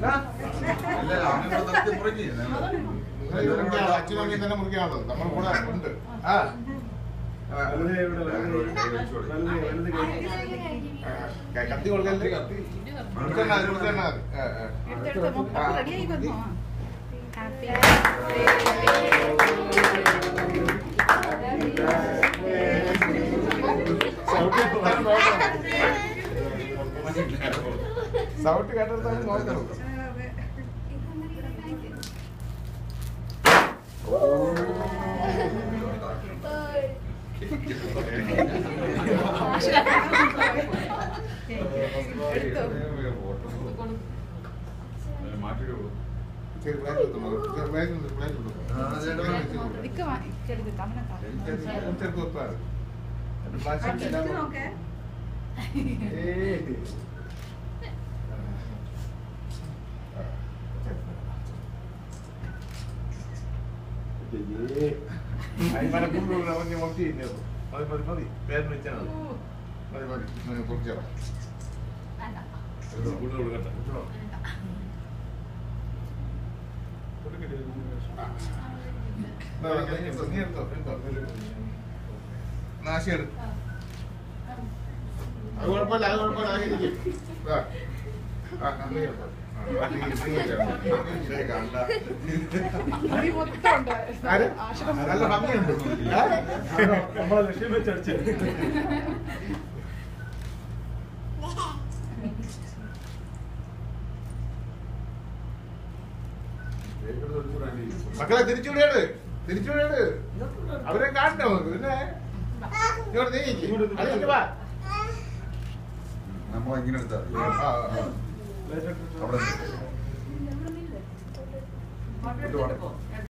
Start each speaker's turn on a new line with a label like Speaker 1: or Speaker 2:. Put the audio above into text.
Speaker 1: അല്ല അവനിവിടെ നിർത്തി മുറിഞ്ഞ്
Speaker 2: മുറിക്കാണോ അച്ഛനും അമ്മയും തന്നെ മുറിക്കാണോ നമ്മൾ കൂടെ ഉണ്ട് ആ
Speaker 3: വലത് ഇവിടെ വലത് വലത് വലത് കൈ.
Speaker 2: ക- കത്തി കൊടുക്കല്ലേ കത്തി കൊടുത്തണ്ണാ മതി കൊടുത്തണ്ണാ മതി ആ, ആ.
Speaker 4: എടുത്തെടുത്ത് മൊത്തം റെഡിയായി വന്നു ഹാപ്പി
Speaker 2: സൗണ്ട് കേട്ടെടുത്താണ് നോക്കണം ശരി പ്ലേറ്റ് എടുത്തോളൂ പ്ലേറ്റ് ഉണ്ട് പ്ലേറ്റ് ഉണ്ട്
Speaker 4: ഇക്ക് വാങ്ങിക്കെടുത്ത് തമ്മനെ
Speaker 2: ചെറുത്ത് വെപ്പാണ് പ്ലാസ്റ്റിക് എല്ലാം
Speaker 4: നോക്കേ
Speaker 2: ഏയ്. അയ്മനെ കൂടുതൽ അവന് മൊട്ടിയില്ലേ മതി മതി മതി പേര് വെച്ചാൽ മതി മതി മതി കുറിച്ചാണ്
Speaker 3: കൂടുതൽ കൊടുക്കട്ടെ
Speaker 2: നീ എടുത്തോ എടുത്തോ നാശിയെടു അത് കുഴപ്പമില്ല അത് കുഴപ്പമില്ല അത് ഇരിക്കും. ആ. ആ, നീ എടുത്തോ. ആ, നീ- നീ വെച്ചോ. ശരി, കണ്ട.
Speaker 4: മുറി മൊത്തം ഉണ്ട്
Speaker 2: ആര്? നല്ല ഭംഗിയുണ്ട് ആ?
Speaker 3: നമ്മളെ ലക്ഷ്യം വെച്ച് അടിച്ചു
Speaker 2: മക്കളെ തിരിച്ചുവിടേട് തിരിച്ചുവിടേട് അവരെ കാണണ്ടേ നമുക്ക് പിന്നെ ഇങ്ങോട്ട് നീ
Speaker 3: ഇങ്ങോട്ട്
Speaker 2: അതിലേക്ക് വാ
Speaker 1: നമ്മളിങ്ങനെ എടുത്താൽ
Speaker 2: ആ, ആ, ആ.
Speaker 1: അവിടെ നിന്ന്.
Speaker 4: അവിടെ